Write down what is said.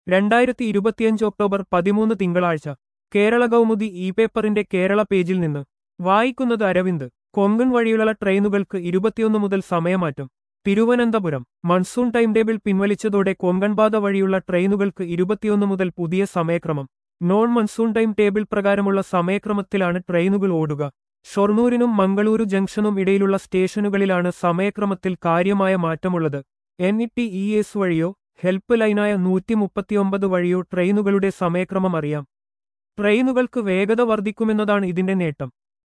രണ്ടായിരത്തി ഇരുപത്തിയഞ്ച് ഒക്ടോബർ പതിമൂന്ന് തിങ്കളാഴ്ച കേരള കൗമുദി ഇ പേപ്പറിന്റെ കേരള പേജിൽ നിന്ന് വായിക്കുന്നത് അരവിന്ദ് കൊങ്കൺ വഴിയുള്ള ട്രെയിനുകൾക്ക് ഇരുപത്തിയൊന്ന് മുതൽ സമയമാറ്റം തിരുവനന്തപുരം മൺസൂൺ ടൈം ടേബിൾ പിൻവലിച്ചതോടെ കൊങ്കൺപാത വഴിയുള്ള ട്രെയിനുകൾക്ക് ഇരുപത്തിയൊന്ന് മുതൽ പുതിയ സമയക്രമം നോൺ മൺസൂൺ ടൈം ടേബിൾ പ്രകാരമുള്ള സമയക്രമത്തിലാണ് ട്രെയിനുകൾ ഓടുക ഷൊർണൂരിനും മംഗളൂരു ജംഗ്ഷനും ഇടയിലുള്ള സ്റ്റേഷനുകളിലാണ് സമയക്രമത്തിൽ കാര്യമായ മാറ്റമുള്ളത് N E T E S വഴിയോ ഹെൽപ്പ് ലൈനായ നൂറ്റി മുപ്പത്തിയൊമ്പത് വഴിയോ ട്രെയിനുകളുടെ സമയക്രമം അറിയാം ട്രെയിനുകൾക്ക് വേഗത വർദ്ധിക്കുമെന്നതാണ് ഇതിന്റെ നേട്ടം